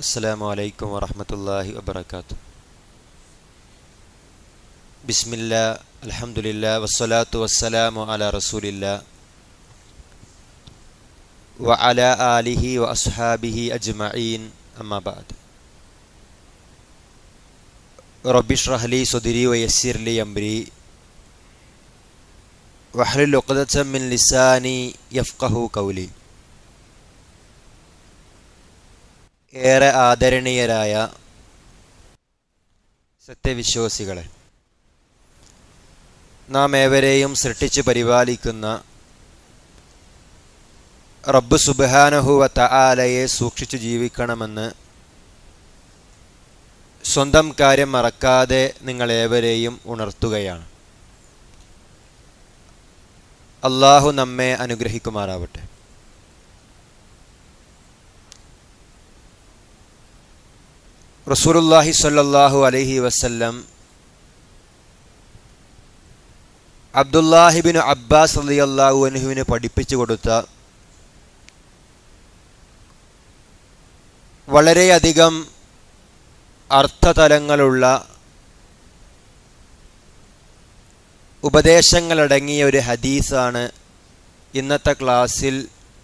السلام عليكم ورحمة الله وبركاته بسم الله الحمد لله والصلاة والسلام على رسول الله وعلى آله وأصحابه أجمعين أما بعد رب اشرح لي صدري ويسر لي أمري واحلل عقدة من لساني يفقه قولي ഏറെ ആദരണീയരായ സത്യവിശ്വാസികളെ നാം ഏവരെയും സൃഷ്ടിച്ച് പരിപാലിക്കുന്ന റബ്ബ് സുബാനഹുവ തആലയെ സൂക്ഷിച്ചു ജീവിക്കണമെന്ന് സ്വന്തം കാര്യം മറക്കാതെ നിങ്ങളേവരെയും ഉണർത്തുകയാണ് അള്ളാഹു നമ്മെ അനുഗ്രഹിക്കുമാറാവട്ടെ റസൂലുല്ലാഹി സ്വല്ലല്ലാഹു അലൈഹി വസല്ലം അബ്ദുല്ലാഹിബിൻ അബ്ബാസ് അലിയല്ലാഹു അനുഹുവിന് പഠിപ്പിച്ചു കൊടുത്ത വളരെയധികം അർത്ഥതലങ്ങളുള്ള ഉപദേശങ്ങളടങ്ങിയ ഒരു ഹദീസാണ് ഇന്നത്തെ ക്ലാസ്സിൽ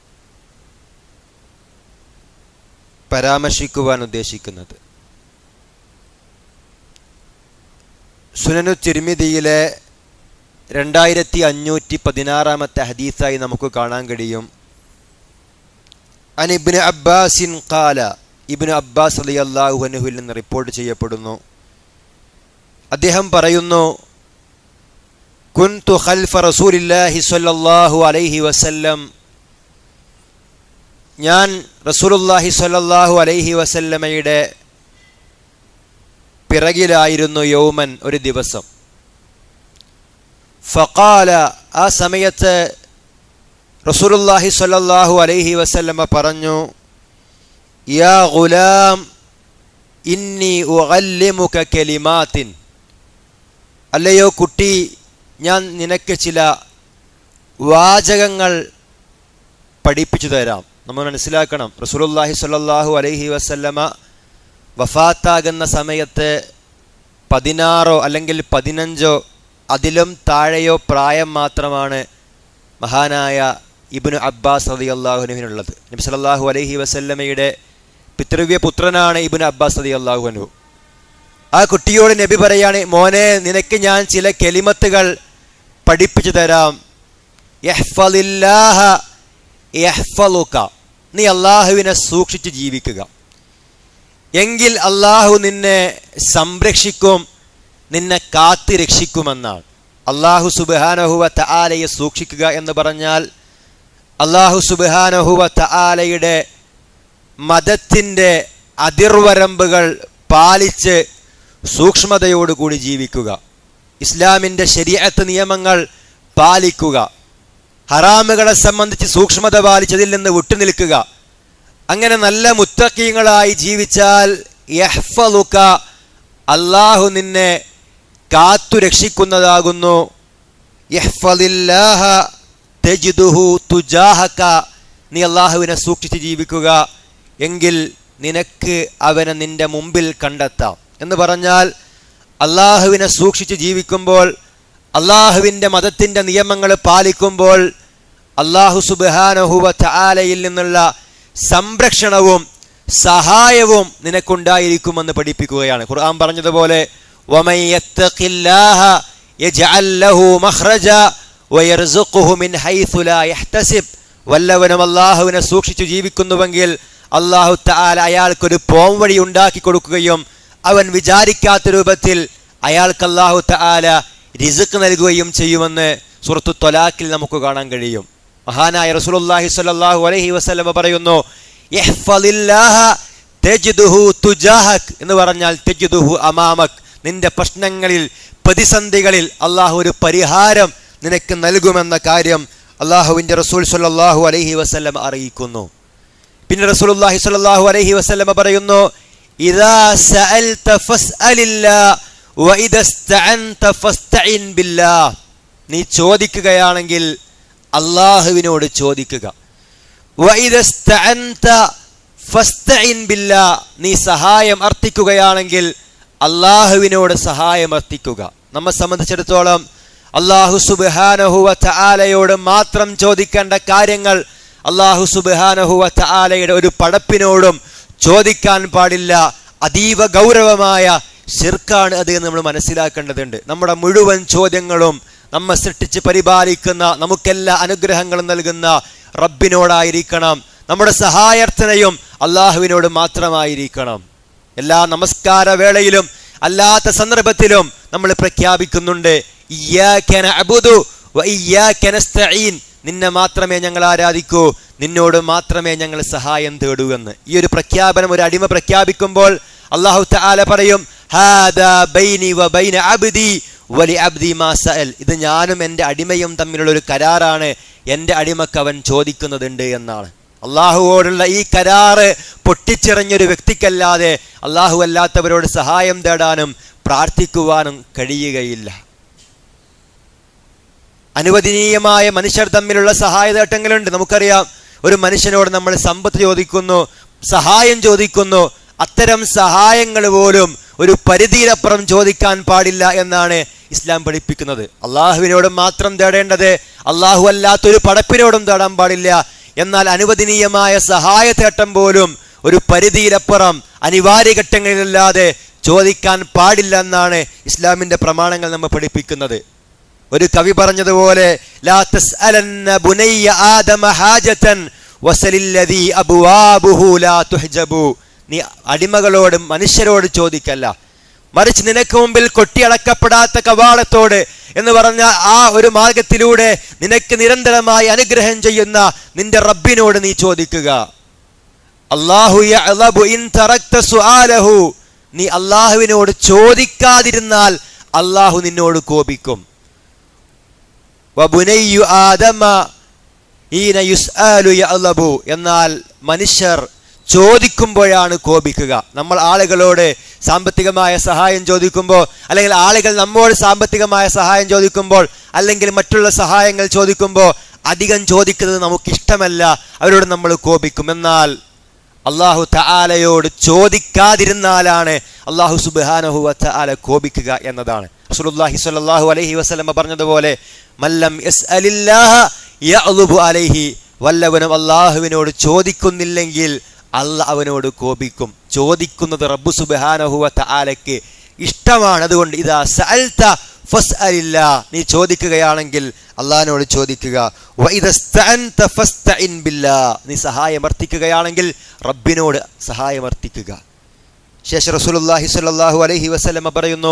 പരാമർശിക്കുവാൻ ഉദ്ദേശിക്കുന്നത് സുനനു തിരുമിതിയിലെ രണ്ടായിരത്തി അഞ്ഞൂറ്റി പതിനാറാമത്തെ ഹദീസായി നമുക്ക് കാണാൻ കഴിയും അനിബിന് അബ്ബാസിൻ കാല ഇബിന് അബ്ബാസ് അലി അള്ളാഹു അനുഹുവിൽ നിന്ന് റിപ്പോർട്ട് ചെയ്യപ്പെടുന്നു അദ്ദേഹം പറയുന്നു കുൻതു ഖൽഫ റസൂലില്ലാഹി സ്വല്ലല്ലാഹു അലൈഹി വസല്ലം ഞാൻ റസൂലുല്ലാഹി സ്വല്ലല്ലാഹു അലൈഹി വസല്ലമയുടെ പിറകിലായിരുന്നു യൗമൻ ഒരു ദിവസം ഫഖാല ആ സമയത്ത് റസൂലുല്ലാഹി സ്വല്ലല്ലാഹു അലൈഹി വസല്ലമ പറഞ്ഞു യാ ഗുലാം ഇന്നി ഉഅല്ലിമുക കലിമാത്തിൻ അല്ലയോ കുട്ടി ഞാൻ നിനക്ക് ചില വാചകങ്ങൾ പഠിപ്പിച്ചു തരാം നമ്മൾ മനസ്സിലാക്കണം റസൂലുല്ലാഹി സ്വല്ലല്ലാഹു അലൈഹി വസല്ലമ വഫാത്താകുന്ന സമയത്ത് പതിനാറോ അല്ലെങ്കിൽ പതിനഞ്ചോ അതിലും താഴെയോ പ്രായം മാത്രമാണ് മഹാനായ ഇബ്നു അബ്ബാസ് റതി അള്ളാഹുനുവിനുള്ളത് നബി സല്ലല്ലാഹു അലൈഹി വസല്ലമയുടെ പിതൃവ്യ പുത്രനാണ് ഇബ്നു അബ്ബാസ് റതി അള്ളാഹുനു ആ കുട്ടിയോട് നബി പറയാണ് മോനെ നിനക്ക് ഞാൻ ചില കെലിമത്തുകൾ പഠിപ്പിച്ചു തരാം യഹ്ഫലില്ലാഹ യഹ്ഫലുക നീ അള്ളാഹുവിനെ സൂക്ഷിച്ച് ജീവിക്കുക എങ്കിൽ അള്ളാഹു നിന്നെ സംരക്ഷിക്കും നിന്നെ കാത്തു രക്ഷിക്കുമെന്നാണ് അള്ളാഹു സുബാനഹുവ തആലയെ സൂക്ഷിക്കുക എന്ന് പറഞ്ഞാൽ അള്ളാഹു സുബാനഹുവ തആലയുടെ മതത്തിൻ്റെ അതിർവരമ്പുകൾ പാലിച്ച് സൂക്ഷ്മതയോടുകൂടി ജീവിക്കുക ഇസ്ലാമിൻ്റെ ശരീഅത്ത് നിയമങ്ങൾ പാലിക്കുക ഹറാമുകളെ സംബന്ധിച്ച് സൂക്ഷ്മത പാലിച്ചതിൽ നിന്ന് വിട്ടുനിൽക്കുക അങ്ങനെ നല്ല മുത്തക്കീങ്ങളായി ജീവിച്ചാൽ യഹ്ഫലുക അള്ളാഹു നിന്നെ കാത്തു രക്ഷിക്കുന്നതാകുന്നു യഹ്ഫലില്ലാഹ തെജിദുഹു തുജാഹക നീ അള്ളാഹുവിനെ സൂക്ഷിച്ച് ജീവിക്കുക എങ്കിൽ നിനക്ക് അവനെ നിന്റെ മുമ്പിൽ കണ്ടെത്താം എന്ന് പറഞ്ഞാൽ അള്ളാഹുവിനെ സൂക്ഷിച്ച് ജീവിക്കുമ്പോൾ അള്ളാഹുവിൻ്റെ മതത്തിൻ്റെ നിയമങ്ങൾ പാലിക്കുമ്പോൾ അള്ളാഹു സുബാനഹുവ ചാലയിൽ നിന്നുള്ള സംരക്ഷണവും സഹായവും നിനക്കുണ്ടായിരിക്കുമെന്ന് പഠിപ്പിക്കുകയാണ് ഖുർആൻ പറഞ്ഞതുപോലെ വല്ലവനും അള്ളാഹുവിനെ സൂക്ഷിച്ചു ജീവിക്കുന്നുവെങ്കിൽ അള്ളാഹു താല അയാൾക്കൊരു പോം വഴി ഉണ്ടാക്കി കൊടുക്കുകയും അവൻ വിചാരിക്കാത്ത രൂപത്തിൽ അയാൾക്ക് അള്ളാഹു താല റിസുക്ക് നൽകുകയും ചെയ്യുമെന്ന് സുഹൃത്തു തൊലാക്കിൽ നമുക്ക് കാണാൻ കഴിയും മഹാനായ റസൂലുള്ളാഹി സ്വല്ലല്ലാഹു അലൈഹി വസല്ലമ പറയുന്നു എന്ന് പറഞ്ഞാൽ തെജുദുഹു അമാമക് നിന്റെ പ്രശ്നങ്ങളിൽ പ്രതിസന്ധികളിൽ അള്ളാഹു ഒരു പരിഹാരം നിനക്ക് നൽകുമെന്ന കാര്യം അള്ളാഹുവിൻ്റെ റസൂൽ സ്വല്ലല്ലാഹു അലൈഹി വസല്ലം അറിയിക്കുന്നു പിന്നെ റസൂലുള്ളാഹി സ്വല്ലല്ലാഹു അലൈഹി വസല്ലമ പറയുന്നു ഇദാ സഅൽത ഫസ്അലില്ലാ വഇദാ ഇസ്തഅൻത ഫസ്തഇൻ ബില്ലാഹ് നീ ചോദിക്കുകയാണെങ്കിൽ അള്ളാഹുവിനോട് ചോദിക്കുക വഇദാ ഇസ്തഅൻത ഫസ്തഇൻ ബില്ലാ നീ സഹായം അർത്ഥിക്കുകയാണെങ്കിൽ അള്ളാഹുവിനോട് സഹായം അർത്ഥിക്കുക നമ്മെ സംബന്ധിച്ചിടത്തോളം അള്ളാഹു സുബാനഹുവ ചാലയോട് മാത്രം ചോദിക്കേണ്ട കാര്യങ്ങൾ അള്ളാഹു സുബാനഹുവ ചാലയുടെ ഒരു പടപ്പിനോടും ചോദിക്കാൻ പാടില്ല അതീവ ഗൗരവമായ ശിർക്കാണ് അത് എന്ന് നമ്മൾ മനസ്സിലാക്കേണ്ടതുണ്ട് നമ്മുടെ മുഴുവൻ ചോദ്യങ്ങളും നമ്മെ സൃഷ്ടിച്ച് പരിപാലിക്കുന്ന നമുക്കെല്ലാ അനുഗ്രഹങ്ങളും നൽകുന്ന റബ്ബിനോടായിരിക്കണം നമ്മുടെ സഹായാർത്ഥനയും അള്ളാഹുവിനോട് മാത്രമായിരിക്കണം എല്ലാ നമസ്കാര വേളയിലും അല്ലാത്ത സന്ദർഭത്തിലും നമ്മൾ പ്രഖ്യാപിക്കുന്നുണ്ട് ഇയ്യാക നഅ്ബുദു വ ഇയ്യാക നസ്തഈൻ നിന്നെ മാത്രമേ ഞങ്ങൾ ആരാധിക്കൂ നിന്നോട് മാത്രമേ ഞങ്ങൾ സഹായം തേടൂ എന്ന് ഈ ഒരു പ്രഖ്യാപനം ഒരു അടിമ പ്രഖ്യാപിക്കുമ്പോൾ അള്ളാഹു തആല പറയും ഹാദാ ബൈനി വ ബൈന അബ്ദി വലി അബ്ദി മാ സഅൽ ഇത് ഞാനും എൻ്റെ അടിമയും തമ്മിലുള്ള ഒരു കരാറാണ് എൻ്റെ അടിമക്ക് അവൻ ചോദിക്കുന്നതുണ്ട് എന്നാണ് അള്ളാഹുവോടുള്ള ഈ കരാറ് പൊട്ടിച്ചിറഞ്ഞൊരു വ്യക്തിക്കല്ലാതെ അള്ളാഹു അല്ലാത്തവരോട് സഹായം തേടാനും പ്രാർത്ഥിക്കുവാനും കഴിയുകയില്ല അനുവദനീയമായ മനുഷ്യർ തമ്മിലുള്ള സഹായതേട്ടങ്ങളുണ്ട് നമുക്കറിയാം ഒരു മനുഷ്യനോട് നമ്മൾ സമ്പത്ത് ചോദിക്കുന്നു സഹായം ചോദിക്കുന്നു അത്തരം സഹായങ്ങൾ പോലും ഒരു പരിധിയിലപ്പുറം ചോദിക്കാൻ പാടില്ല എന്നാണ് ഇസ്ലാം പഠിപ്പിക്കുന്നത് അള്ളാഹുവിനോട് മാത്രം തേടേണ്ടത് അള്ളാഹു അല്ലാത്തൊരു പടപ്പിനോടും തേടാൻ പാടില്ല എന്നാൽ അനുവദനീയമായ സഹായത്തേട്ടം പോലും ഒരു പരിധിയിലപ്പുറം അനിവാര്യ ഘട്ടങ്ങളിലല്ലാതെ ചോദിക്കാൻ പാടില്ല എന്നാണ് ഇസ്ലാമിന്റെ പ്രമാണങ്ങൾ നമ്മെ പഠിപ്പിക്കുന്നത് ഒരു കവി പറഞ്ഞതുപോലെ ലാ തസ്അലന്ന ബുനയ്യ ആദമ ഹാജതൻ വസലില്ലദീ അബ്വാബുഹു ലാ തുഹ്ജബു നീ അടിമകളോട് മനുഷ്യരോട് ചോദിക്കല്ല മറിച്ച് നിനക്ക് മുമ്പിൽ കൊട്ടിയടക്കപ്പെടാത്ത കവാടത്തോട് എന്ന് പറഞ്ഞ ആ ഒരു മാർഗത്തിലൂടെ നിനക്ക് നിരന്തരമായി അനുഗ്രഹം ചെയ്യുന്ന നിന്റെ റബ്ബിനോട് നീ ചോദിക്കുക അള്ളാഹു യഅ്ലബു ഇൻ തറക്ത സുആലഹു നീ അള്ളാഹുവിനോട് ചോദിക്കാതിരുന്നാൽ അള്ളാഹു നിന്നോട് കോപിക്കും വബുനയ്യു ആദമ ഈന യുസ്ആലു യഅ്ലബു എന്നാൽ മനുഷ്യർ ചോദിക്കുമ്പോഴാണ് കോപിക്കുക നമ്മൾ ആളുകളോട് സാമ്പത്തികമായ സഹായം ചോദിക്കുമ്പോൾ അല്ലെങ്കിൽ ആളുകൾ നമ്മോട് സാമ്പത്തികമായ സഹായം ചോദിക്കുമ്പോൾ അല്ലെങ്കിൽ മറ്റുള്ള സഹായങ്ങൾ ചോദിക്കുമ്പോൾ അധികം ചോദിക്കുന്നത് നമുക്ക് ഇഷ്ടമല്ല അവരോട് നമ്മൾ കോപിക്കും എന്നാൽ അള്ളാഹു തആലയോട് ചോദിക്കാതിരുന്നാലാണ് അള്ളാഹു സുബ്ഹാനഹു വതആല കോപിക്കുക എന്നതാണ് റസൂലുള്ളാഹി സ്വല്ലല്ലാഹു അലൈഹി വസല്ലമ പറഞ്ഞതുപോലെ മല്ലം യസ്അലില്ലാഹ യഅ്ലുബു അലൈഹി വല്ലവനും അള്ളാഹുവിനോട് ചോദിക്കുന്നില്ലെങ്കിൽ അല്ല അവനോട് കോപിക്കും ചോദിക്കുന്നത് റബ്ബു സുബ്ഹാനഹു വതആലയ്ക്ക് ഇഷ്ടമാണ് അതുകൊണ്ട് ഇതാ സഅൽത ഫസ്അലില്ല നീ ചോദിക്കുകയാണെങ്കിൽ അള്ളാഹിനോട് ചോദിക്കുക വഇദസ്തഅൻത ഫസ്തഇൻ ബില്ലാ നീ സഹായമർത്ഥിക്കുകയാണെങ്കിൽ റബ്ബിനോട് സഹായമർത്ഥിക്കുക ശേഷം റസൂലുള്ളാഹി സ്വല്ലല്ലാഹു അലൈഹി വസല്ലമ പറയുന്നു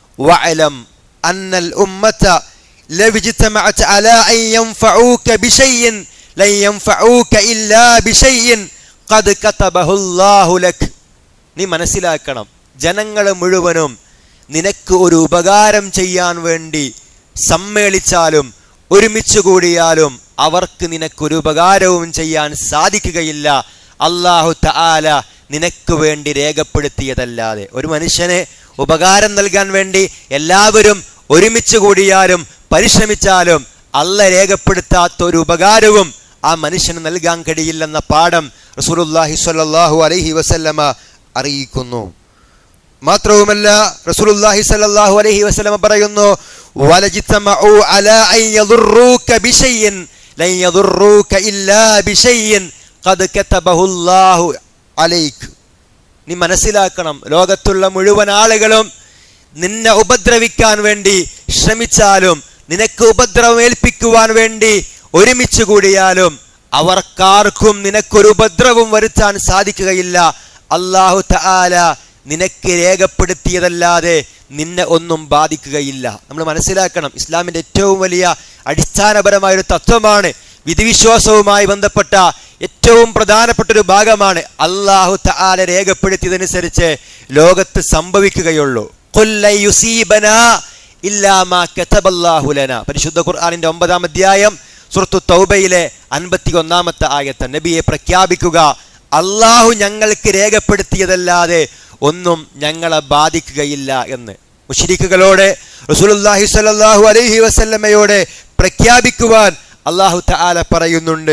വഅലം അന്നൽ ഉമ്മത ലവ് ഇജ്തമഅത് അലാ അൻ യൻഫഊക ബിശൈഇൻ ലൻ യൻഫഊക ഇല്ലാ ബിശൈഇൻ ഖദ് കതബഹു അല്ലാഹു ലക് നീ മനസ്സിലാക്കണം ജനങ്ങൾ മുഴുവനും നിനക്ക് ഒരു ഉപകാരം ചെയ്യാൻ വേണ്ടി സമ്മേളിച്ചാലും ഒരുമിച്ച് കൂടിയാലും അവർക്ക് നിനക്കൊരു ഉപകാരവും ചെയ്യാൻ സാധിക്കുകയില്ല അള്ളാഹു തആല നിനക്ക് വേണ്ടി രേഖപ്പെടുത്തിയതല്ലാതെ ഒരു മനുഷ്യന് ഉപകാരം നൽകാൻ വേണ്ടി എല്ലാവരും ഒരുമിച്ച് കൂടിയാലും പരിശ്രമിച്ചാലും അല്ല രേഖപ്പെടുത്താത്ത ഒരു ഉപകാരവും ആ മനുഷ്യന് നൽകാൻ കഴിയില്ലെന്ന പാഠം റസൂലുള്ളാഹി സ്വല്ലല്ലാഹു അലൈഹി വസല്ലമ അറിയിക്കുന്നു മാത്രവുമല്ല റസൂലുള്ളാഹി സ്വല്ലല്ലാഹു അലൈഹി വസല്ലമ പറയുന്നു വലജിത്തമഉ അലാ അൻ യദുറൂക ബിശൈഇൻ ലൻ യദുറൂക ഇല്ലാ ബിശൈഇൻ ഖദ് കതബഹു അല്ലാഹു അലൈക് നീ മനസ്സിലാക്കണം ലോകത്തുള്ള മുഴുവൻ ആളുകളും നിന്നെ ഉപദ്രവിക്കാൻ വേണ്ടി ശ്രമിച്ചാലും നിനക്ക് ഉപദ്രവം ഏൽപ്പിക്കുവാൻ വേണ്ടി ഒരുമിച്ച് കൂടിയാലും അവർക്കാർക്കും നിനക്കൊരു ഉപദ്രവം വരുത്താൻ സാധിക്കുകയില്ല അള്ളാഹു തആല നിനക്ക് രേഖപ്പെടുത്തിയതല്ലാതെ നിന്നെ ഒന്നും ബാധിക്കുകയില്ല നമ്മൾ മനസ്സിലാക്കണം ഇസ്ലാമിന്റെ ഏറ്റവും വലിയ അടിസ്ഥാനപരമായ ഒരു തത്വമാണ് വിധിവിശ്വാസവുമായി ബന്ധപ്പെട്ട ഏറ്റവും പ്രധാനപ്പെട്ട ഒരു ഭാഗമാണ് അള്ളാഹു തആല രേഖപ്പെടുത്തിയതനുസരിച്ച് ലോകത്ത് സംഭവിക്കുകയുള്ളൂ ഖുല്ലൻ യുസീബനാ ഇല്ലാ മാ കതബല്ലാഹു ലനാ പരിശുദ്ധ ഖുർആനിന്റെ ഒമ്പതാം അധ്യായം സുഹൃത്തു തൗബയിലെ അൻപത്തി ഒന്നാമത്തെ ആയത്ത് നബിയെ പ്രഖ്യാപിക്കുക അള്ളാഹു ഞങ്ങൾക്ക് രേഖപ്പെടുത്തിയതല്ലാതെ ഒന്നും ഞങ്ങളെ ബാധിക്കുകയില്ല എന്ന് മുഷിരിക്കുകളോട് റസൂലുള്ളാഹി സ്വല്ലല്ലാഹു അലൈഹി വസല്ലമയോട് പ്രഖ്യാപിക്കുവാൻ അള്ളാഹു തആല പറയുന്നുണ്ട്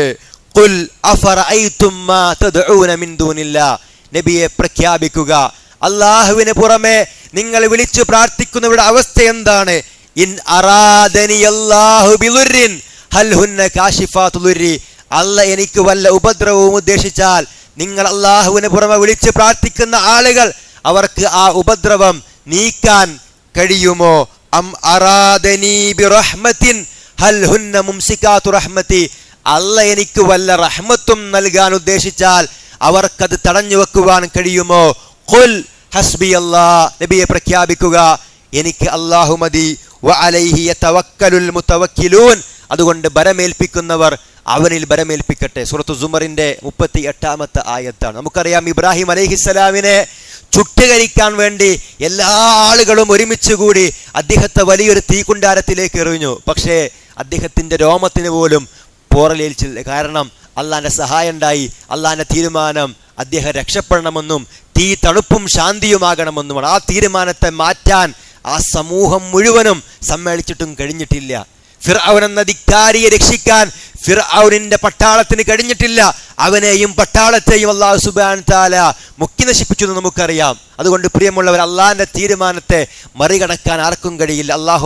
ഖുൽ അഫറഅയ്തും മാ തദ്ഊന മിൻ ദൂനില്ലാ നബിയെ പ്രഖ്യാപിക്കുക അള്ളാഹുവിന് പുറമെ നിങ്ങൾ വിളിച്ചു പ്രാർത്ഥിക്കുന്നവരുടെ അവസ്ഥ എന്താണ് ഇൻ അറാദനി അല്ലാഹു ബിളുരിൻ ഹൽ ഹുന്ന കാശിഫാത്തു ദുരി അല്ല എനിക്ക് വല്ല ഉപദ്രവവും ഉദ്ദേശിച്ചാൽ നിങ്ങൾ അള്ളാഹുവിന് പുറമെ വിളിച്ച് പ്രാർത്ഥിക്കുന്ന ആളുകൾ അവർക്ക് ആ ഉപദ്രവം നീക്കാൻ കഴിയുമോ അം അറാദനി ബിറഹ്മത്തിൻ ഹൽ ഹുന്ന മുംസികാത്തു റഹ്മത്തി അല്ല എനിക്ക് വല്ല റഹ്മത്തും നൽകാൻ ഉദ്ദേശിച്ചാൽ അവർക്കത് തടഞ്ഞു വെക്കുവാൻ കഴിയുമോ ഖുൽ ഹസ്ബി അല്ലാ നബിയെ പ്രഖ്യാപിക്കുക എനിക്ക് അല്ലാഹു മതി വ അലൈഹി യതവക്കലുൽ മുതവക്കിലൂൻ അതുകൊണ്ട് ബരമേൽപ്പിക്കുന്നവർ അവനിൽ ബരമേൽപ്പിക്കട്ടെ സൂറത്തു സുമറിന്റെ മുപ്പത്തി എട്ടാമത്തെ ആയത്താണ് നമുക്കറിയാം ഇബ്രാഹിം അലൈഹിസ്സലാമിനെ ചുട്ടുകരിക്കാൻ വേണ്ടി എല്ലാ ആളുകളും ഒരുമിച്ച് കൂടി അദ്ദേഹത്തെ വലിയൊരു തീക്കുണ്ടാരത്തിലേക്ക് എറിഞ്ഞു പക്ഷേ അദ്ദേഹത്തിന്റെ രോമത്തിന് പോലും പോറലേൽച്ചില്ല കാരണം അള്ളാന്റെ സഹായം ഉണ്ടായി അള്ളാന്റെ തീരുമാനം അദ്ദേഹം രക്ഷപ്പെടണമെന്നും തീ തണുപ്പും ശാന്തിയുമാകണമെന്നുമാണ് ആ തീരുമാനത്തെ മാറ്റാൻ ആ സമൂഹം മുഴുവനും സമ്മേളിച്ചിട്ടും കഴിഞ്ഞിട്ടില്ല ഫിർഔൻ എന്ന ധിക്കാരിയെ രക്ഷിക്കാൻ ഫിർഔനിന്റെ പട്ടാളത്തിന് കഴിഞ്ഞിട്ടില്ല അവനെയും പട്ടാളത്തെയും അള്ളാഹു സുബാൻ താല മുക്കി നശിപ്പിച്ചു എന്ന് നമുക്കറിയാം അതുകൊണ്ട് പ്രിയമുള്ളവർ അള്ളാഹിന്റെ തീരുമാനത്തെ മറികടക്കാൻ ആർക്കും കഴിയില്ല അള്ളാഹു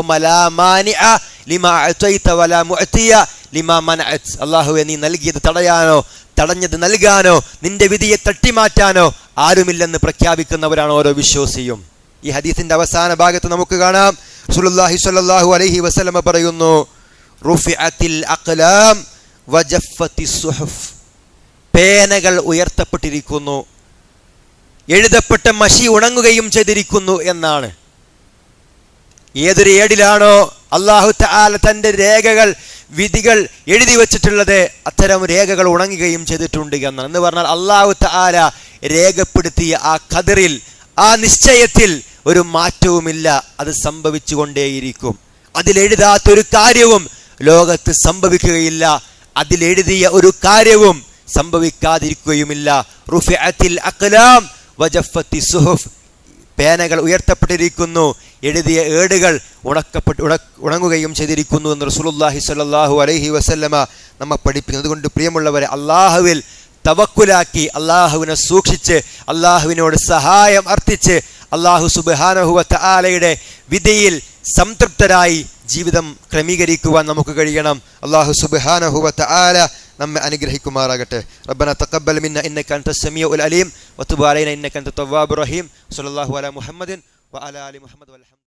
അള്ളാഹുവെ നീ നൽകിയത് തടയാനോ തടഞ്ഞത് നൽകാനോ നിന്റെ വിധിയെ തട്ടിമാറ്റാനോ ആരുമില്ലെന്ന് പ്രഖ്യാപിക്കുന്നവരാണ് ഓരോ വിശ്വാസിയും ഈ ഹദീസിന്റെ അവസാന ഭാഗത്ത് നമുക്ക് കാണാം സുലുല്ലാഹി സ്വല്ലല്ലാഹു അലൈഹി വസല്ലമ പറയുന്നു റുഫിഅത്തിൽ അഖ്ലാം വജഫത്തി സുഹഫ് പേനകൾ ഉയർത്തപ്പെട്ടിരിക്കുന്നു എഴുതപ്പെട്ട മഷി ഉണങ്ങുകയും ചെയ്തിരിക്കുന്നു എന്നാണ് ഏതൊരു ഏടിലാണോ അള്ളാഹു തആല തന്റെ രേഖകൾ വിധികൾ എഴുതി വച്ചിട്ടുള്ളത് അത്തരം രേഖകൾ ഉണങ്ങുകയും ചെയ്തിട്ടുണ്ട് എന്നാണ് എന്ന് പറഞ്ഞാൽ അള്ളാഹു തആല രേഖപ്പെടുത്തിയ ആ ഖദറിൽ ആ നിശ്ചയത്തിൽ ഒരു മാറ്റവുമില്ല അത് സംഭവിച്ചുകൊണ്ടേയിരിക്കും അതിലെഴുതാത്തൊരു കാര്യവും ലോകത്ത് സംഭവിക്കുകയില്ല അതിലെഴുതിയ ഒരു കാര്യവും സംഭവിക്കാതിരിക്കുകയുമില്ല റുഫിഅത്തിൽ അഖ്ലാം വജഫത്തി സുഹുഫ് പേനകൾ ഉയർത്തപ്പെട്ടിരിക്കുന്നു എഴുതിയ ഏടുകൾ ഉണക്കപ്പെട്ട് ഉണ ഉണങ്ങുകയും ചെയ്തിരിക്കുന്നു എന്ന് റസൂലുള്ളാഹി സ്വല്ലല്ലാഹു അലൈഹി വസല്ലമ നമ്മെ പഠിപ്പിക്കുന്നു അതുകൊണ്ട് പ്രിയമുള്ളവരെ അള്ളാഹുവിൽ തവക്കുലാക്കി അള്ളാഹുവിനെ സൂക്ഷിച്ച് അള്ളാഹുവിനോട് സഹായം അർത്ഥിച്ച് അള്ളാഹു സുബാനഹുവത്ത ആലയുടെ വിധിയിൽ സംതൃപ്തരായി ജീവിതം ക്രമീകരിക്കുവാൻ നമുക്ക് കഴിയണം അള്ളാഹു സുബാനഹുവത്ത ആല നമ്മെ അനുഗ്രഹിക്കുമാറാകട്ടെ റബ്ബന തഖബ്ബൽ മിന്ന ഇന്നക അൻത സമീഉൽ അലീം വതുബ് അലൈന ഇന്നക അൻത തവ്വാബുർ റഹീം സ്വല്ലല്ലാഹു അലാ മുഹമ്മദിൻ വഅലാ ആലി മുഹമ്മദ് വൽ